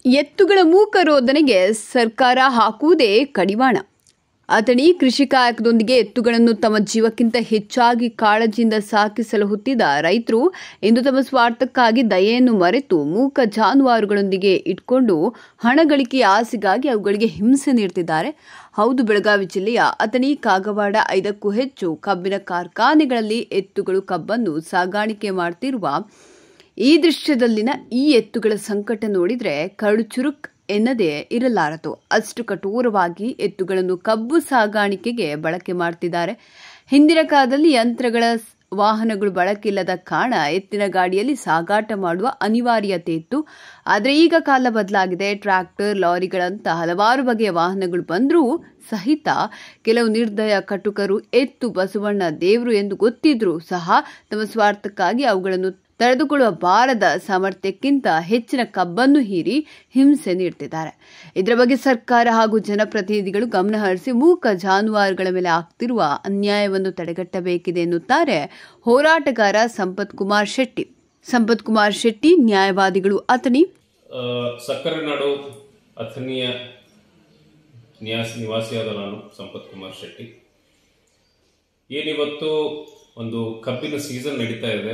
ಎತ್ತುಗಳ ಮೂಕ ರೋಧನೆಗೆ ಸರ್ಕಾರ ಹಾಕುವುದೇ ಕಡಿವಾಣ ಅಥಣಿ ಕೃಷಿ ಕಾಯಕದೊಂದಿಗೆ ಎತ್ತುಗಳನ್ನು ತಮ್ಮ ಜೀವಕ್ಕಿಂತ ಹೆಚ್ಚಾಗಿ ಕಾಳಜಿಯಿಂದ ಸಾಕಿಸಲು ಹುತ್ತಿದ ರೈತರು ಇಂದು ತಮ್ಮ ಸ್ವಾರ್ಥಕ್ಕಾಗಿ ದಯೆಯನ್ನು ಮರೆತು ಮೂಕ ಜಾನುವಾರುಗಳೊಂದಿಗೆ ಇಟ್ಕೊಂಡು ಹಣ ಗಳಿಕೆಯ ಆಸೆಗಾಗಿ ಅವುಗಳಿಗೆ ಹಿಂಸೆ ನೀಡುತ್ತಿದ್ದಾರೆ ಹೌದು ಬೆಳಗಾವಿ ಜಿಲ್ಲೆಯ ಅಥಣಿ ಕಾಗವಾಡ ಐದಕ್ಕೂ ಹೆಚ್ಚು ಕಬ್ಬಿನ ಕಾರ್ಖಾನೆಗಳಲ್ಲಿ ಎತ್ತುಗಳು ಕಬ್ಬನ್ನು ಸಾಗಾಣಿಕೆ ಮಾಡ್ತಿರುವ ಈ ದೃಶ್ಯದಲ್ಲಿನ ಈ ಎತ್ತುಗಳ ಸಂಕಟ ನೋಡಿದ್ರೆ ಕರಡು ಚುರುಕ್ ಎನ್ನದೇ ಇರಲಾರದು ಅಷ್ಟು ಕಠೋರವಾಗಿ ಎತ್ತುಗಳನ್ನು ಕಬ್ಬು ಸಾಗಾಣಿಕೆಗೆ ಬಳಕೆ ಮಾಡ್ತಿದ್ದಾರೆ ಹಿಂದಿನ ಕಾಲದಲ್ಲಿ ಯಂತ್ರಗಳ ಸ್- ವಾಹನಗಳು ಬಳಕೆ ಇಲ್ಲದ ಕಾರಣ ಎತ್ತಿನ ಗಾಡಿಯಲ್ಲಿ ಸಾಗಾಟ ಮಾಡುವ ಅನಿವಾರ್ಯತೆ ಇತ್ತು ಆದರೆ ಈಗ ಕಾಲ ಬದಲಾಗಿದೆ ಟ್ರ್ಯಾಕ್ಟರ್ ಲಾರಿಗಳಂತ ಹಲವಾರು ಬಗೆಯ ವಾಹನಗಳು ಬಂದರೂ ಸಹಿತ ಕೆಲವು ನಿರ್ದಯ ಕಟುಕರು ಎತ್ತು ಬಸವಣ್ಣ ದೇವರು ಎಂದು ಗೊತ್ತಿದ್ರೂ ಸಹ ತಮ್ಮ ಸ್ವಾರ್ಥಕ್ಕಾಗಿ ಅವುಗಳನ್ನು ತಡೆದುಕೊಳ್ಳುವ ಬಾರದ ಸಾಮರ್ಥ್ಯಕ್ಕಿಂತ ಹೆಚ್ಚಿನ ಕಬ್ಬನ್ನು ಹೀರಿ ಹಿಂಸೆ ನೀಡುತ್ತಿದ್ದಾರೆ ಇದರ ಬಗ್ಗೆ ಸರ್ಕಾರ ಹಾಗೂ ಜನಪ್ರತಿನಿಧಿಗಳು ಗಮನ ಹರಿಸಿ ಮೂಕ ಜಾನುವಾರುಗಳ ಮೇಲೆ ಆಗ್ತಿರುವ ಅನ್ಯಾಯವನ್ನು ತಡೆಗಟ್ಟಬೇಕಿದೆ ಎನ್ನುತ್ತಾರೆ ಹೋರಾಟಗಾರ ಸಂಪತ್ ಕುಮಾರ್ ಶೆಟ್ಟಿ ಸಂಪತ್ ಕುಮಾರ್ ಶೆಟ್ಟಿ ನ್ಯಾಯವಾದಿಗಳು ಅಥಣಿ ಆ, ಸಕ್ಕರೆ ನಾಡು ಅಥಣಿಯ ನಿವಾಸ ನಿವಾಸಿಯಾದ ನಾನು ಸಂಪತ್ ಕುಮಾರ್ ಶೆಟ್ಟಿ ಏನಿವತ್ತು ಒಂದು ಕಬ್ಬಿನ ಸೀಸನ್ ನಡೀತಾ ಇದೆ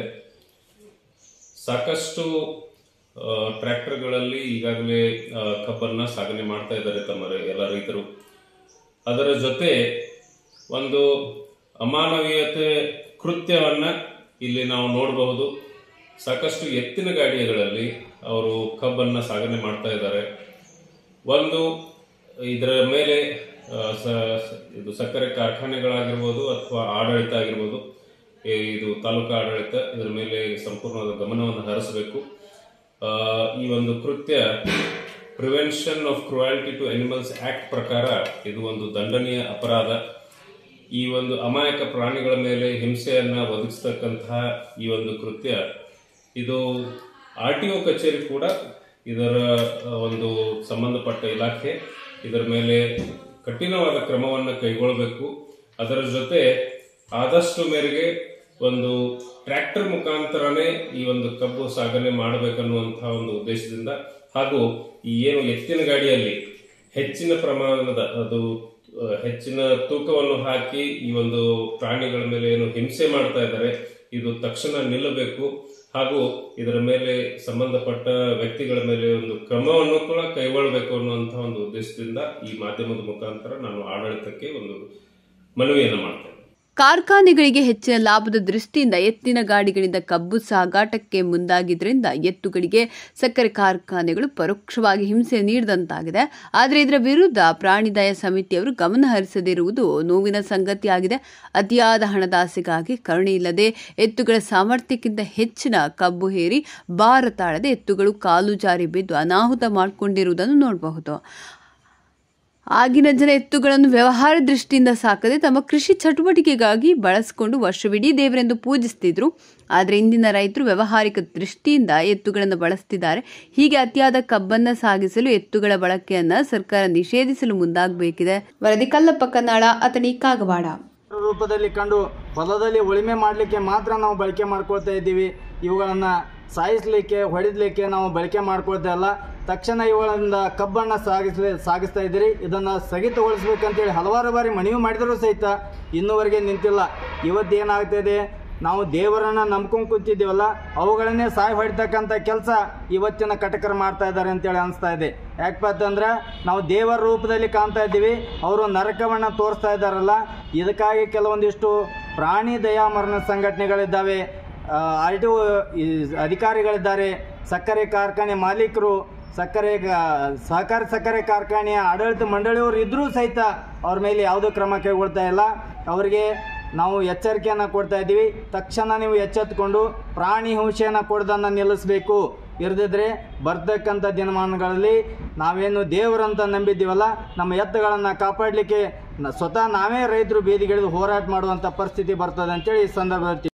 ಸಾಕಷ್ಟು ಆ, ಟ್ರ್ಯಾಕ್ಟರ್ಗಳಲ್ಲಿ ಈಗಾಗಲೇ ಆ, ಕಬ್ಬನ್ನ ಸಾಗಣೆ ಮಾಡ್ತಾ ಇದ್ದಾರೆ ತಮ್ಮ ರೈ- ಎಲ್ಲ ರೈತರು ಅದರ ಜೊತೆ ಒಂದು ಅಮಾನವೀಯತೆ ಕೃತ್ಯವನ್ನ ಇಲ್ಲಿ ನಾವು ನೋಡಬಹುದು ಸಾಕಷ್ಟು ಎತ್ತಿನ ಗಾಡಿಗಳಲ್ಲಿ ಅವರು ಕಬ್ಬನ್ನ ಸಾಗಣೆ ಮಾಡ್ತಾ ಇದ್ದಾರೆ ಒಂದು ಇದರ ಮೇಲೆ ಆ, ಸ- ಸ- ಇದು ಸಕ್ಕರೆ ಕಾರ್ಖಾನೆಗಳಾಗಿರ್ಬೋದು ಅಥವಾ ಆಡಳಿತ ಆಗಿರ್ಬೋದು ಈ ಇದು ತಾಲೂಕು ಆಡಳಿತ ಇದರ ಮೇಲೆ ಸಂಪೂರ್ಣವಾದ ಗಮನವನ್ನು ಹರಿಸಬೇಕು ಆ, ಈ ಒಂದು ಕೃತ್ಯ prevention of cruelty to animals act ಪ್ರಕಾರ ಇದು ಒಂದು ದಂಡನೀಯ ಅಪರಾಧ ಈ ಒಂದು ಅಮಾಯಕ ಪ್ರಾಣಿಗಳ ಮೇಲೆ ಹಿಂಸೆಯನ್ನ ಒದಗಿಸ್ತಕ್ಕಂತಹ ಈ ಒಂದು ಕೃತ್ಯ ಇದು ಆರ್ ಟಿ ಒ ಕಚೇರಿ ಕೂಡ ಇದರ ಆ, ಒಂದು ಸಂಬಂಧಪಟ್ಟ ಇಲಾಖೆ ಇದರ ಮೇಲೆ ಕಠಿಣವಾದ ಕ್ರಮವನ್ನು ಕೈಗೊಳ್ಳಬೇಕು ಅದರ ಜೊತೆ ಆದಷ್ಟು ಮೇರೆಗೆ ಒಂದು ಟ್ರ್ಯಾಕ್ಟರ್ ಮುಖಾಂತರನೇ ಈ ಒಂದು ಕಬ್ಬು ಸಾಗಣೆ ಮಾಡಬೇಕನ್ನುವಂತಹ ಒಂದು ಉದ್ದೇಶದಿಂದ ಹಾಗೂ ಈ ಏನು ಎತ್ತಿನ ಗಾಡಿಯಲ್ಲಿ ಹೆಚ್ಚಿನ ಪ್ರಮಾಣದ ಅದು ಆ, ಹೆಚ್ಚಿನ ತೂಕವನ್ನು ಹಾಕಿ ಈ ಒಂದು ಪ್ರಾಣಿಗಳ ಮೇಲೆ ಏನು ಹಿಂಸೆ ಮಾಡ್ತಾ ಇದ್ದಾರೆ ಇದು ತಕ್ಷಣ ನಿಲ್ಲಬೇಕು ಹಾಗೂ ಇದರ ಮೇಲೆ ಸಂಬಂಧಪಟ್ಟ ವ್ಯಕ್ತಿಗಳ ಮೇಲೆ ಒಂದು ಕ್ರಮವನ್ನು ಕೂಡ ಕೈಗೊಳ್ಳಬೇಕು ಅನ್ನುವಂತಹ ಒಂದು ಉದ್ದೇಶದಿಂದ ಈ ಮಾಧ್ಯಮದ ಮುಖಾಂತರ ನಾನು ಆಡಳಿತಕ್ಕೆ ಒಂದು ಮನವಿಯನ್ನು ಮಾಡ್ತೇನೆ ಕಾರ್ಖಾನೆಗಳಿಗೆ ಹೆಚ್ಚಿನ ಲಾಭದ ದೃಷ್ಟಿಯಿಂದ ಎತ್ತಿನ ಗಾಡಿಗಳಿಂದ ಕಬ್ಬು ಸಾಗಾಟಕ್ಕೆ ಮುಂದಾಗಿದ್ರಿಂದ ಎತ್ತುಗಳಿಗೆ ಸಕ್ಕರೆ ಕಾರ್ಖಾನೆಗಳು ಪರೋಕ್ಷವಾಗಿ ಹಿಂಸೆ ನೀಡಿದಂತಾಗಿದೆ ಆದರೆ ಇದರ ವಿರುದ್ಧ ಪ್ರಾಣಿದಯ ಸಮಿತಿಯವರು ಗಮನ ಹರಿಸದಿರುವುದು ನೋವಿನ ಸಂಗತಿಯಾಗಿದೆ ಅತಿಯಾದ ಹಣದಾಸೆಗಾಗಿ ಕರುಣೆ ಇಲ್ಲದೆ ಎತ್ತುಗಳ ಸಾಮರ್ಥ್ಯಕ್ಕಿಂತ ಹೆಚ್ಚಿನ ಕಬ್ಬು ಹೇರಿ ಭಾರ ತಾಳದೆ ಎತ್ತುಗಳು ಕಾಲು ಜಾರಿ ಬಿದ್ದು ಅನಾಹುತ ಮಾಡಿಕೊಂಡಿರುವುದನ್ನು ನೋಡಬಹುದು ಆಗಿನ ಜನ ಎತ್ತುಗಳನ್ನು ವ್ಯವಹಾರ ದೃಷ್ಟಿಯಿಂದ ಸಾಕದೆ ತಮ್ಮ ಕೃಷಿ ಚಟುವಟಿಕೆಗಾಗಿ ಬಳಸಿಕೊಂಡು ವರ್ಷವಿಡೀ ದೇವರೆಂದು ಪೂಜಿಸ್ತಿದ್ರು ಆದರೆ ಇಂದಿನ ರೈತರು ವ್ಯವಹಾರಿಕ ದೃಷ್ಟಿಯಿಂದ ಎತ್ತುಗಳನ್ನು ಬಳಸ್ತಿದ್ದಾರೆ ಹೀಗೆ ಅತಿಯಾದ ಕಬ್ಬನ್ನ ಸಾಗಿಸಲು ಎತ್ತುಗಳ ಬಳಕೆಯನ್ನ ಸರ್ಕಾರ ನಿಷೇಧಿಸಲು ಮುಂದಾಗಬೇಕಿದೆ ವರದಿ ಕಲ್ಲಪ್ಪ ಕನ್ನಡ ಅಥಣಿ ಕಾಗವಾಡ ರೂಪದಲ್ಲಿ ಕಂಡು ಹೊಲದಲ್ಲಿ ಉಳಿಮೆ ಮಾಡಲಿಕ್ಕೆ ಮಾತ್ರ ನಾವು ಬಳಕೆ ಮಾಡ್ಕೊಳ್ತಾ ಇದ್ದೀವಿ ಇವುಗಳನ್ನು ಸಾಯಿಸಲಿಕ್ಕೆ ಹೊಡೆದಲಿಕ್ಕೆ ನಾವು ಬಳಕೆ ಮಾಡ್ಕೊಳ್ತಾ ಇಲ್ಲ ತಕ್ಷಣ ಇವುಗಳಿಂದ ಕಬ್ಬನ್ನು ಸಾಗಿಸ ಸಾಗಿಸ್ತಾ ಇದ್ದೀರಿ ಇದನ್ನು ಸ್ಥಗಿತಗೊಳಿಸ್ಬೇಕಂತೇಳಿ ಹಲವಾರು ಬಾರಿ ಮನವಿ ಮಾಡಿದರೂ ಸಹಿತ ಇನ್ನೂವರೆಗೆ ನಿಂತಿಲ್ಲ ಇವತ್ತೇನಾಗ್ತಿದೆ ನಾವು ದೇವರನ್ನು ನಂಬ್ಕೊಂಡು ಕೂತಿದ್ದೀವಲ್ಲ ಅವುಗಳನ್ನೇ ಸಾಯಿ ಹೊಡಿತಕ್ಕಂಥ ಕೆಲಸ ಇವತ್ತಿನ ಕಟಕರು ಮಾಡ್ತಾ ಇದ್ದಾರೆ ಅಂತೇಳಿ ಅನಿಸ್ತಾ ಇದೆ ಯಾಕಪ್ಪ ಅಂತಂದ್ರೆ ನಾವು ದೇವರ ರೂಪದಲ್ಲಿ ಕಾಣ್ತಾ ಇದ್ದೀವಿ ಅವರು ನರಕವನ್ನು ತೋರಿಸ್ತಾ ಇದ್ದಾರಲ್ಲ ಇದಕ್ಕಾಗಿ ಕೆಲವೊಂದಿಷ್ಟು ಪ್ರಾಣಿ ದಯಾಮರಣ ಸಂಘಟನೆಗಳಿದ್ದಾವೆ ಆರ್ ಟಿ ಒ ಅಧಿಕಾರಿಗಳಿದ್ದಾರೆ ಸಕ್ಕರೆ ಕಾರ್ಖಾನೆ ಮಾಲೀಕರು ಸಕ್ಕರೆ ಗ- ಸಹಕಾರಿ ಸಕ್ಕರೆ ಕಾರ್ಖಾನೆಯ ಆಡಳಿತ ಮಂಡಳಿಯವರು ಇದ್ದರೂ ಸಹಿತ ಅವ್ರ ಮೇಲೆ ಯಾವುದೂ ಕ್ರಮ ಕೈಗೊಳ್ತಾ ಇಲ್ಲ ಅವರಿಗೆ ನಾವು ಎಚ್ಚರಿಕೆಯನ್ನು ಕೊಡ್ತಾ ಇದ್ದೀವಿ ತಕ್ಷಣ ನೀವು ಎಚ್ಚೆತ್ತುಕೊಂಡು ಪ್ರಾಣಿ ಹಿಂಸೆಯನ್ನು ಕೊಡೋದನ್ನು ನಿಲ್ಲಿಸಬೇಕು ಇರದಿದ್ರೆ ಬರ್ತಕ್ಕಂಥ ದಿನಮಾನಗಳಲ್ಲಿ ನಾವೇನು ದೇವರಂತ ನಂಬಿದ್ದೀವಲ್ಲ ನಮ್ಮ ಎತ್ತುಗಳನ್ನು ಕಾಪಾಡಲಿಕ್ಕೆ ನ- ಸ್ವತಃ ನಾವೇ ರೈತರು ಬೀದಿಗಿಳಿದು ಹೋರಾಟ ಮಾಡುವಂಥ ಪರಿಸ್ಥಿತಿ ಬರ್ತದೆ ಅಂತೇಳಿ ಈ ಸಂದರ್ಭದಲ್ಲಿ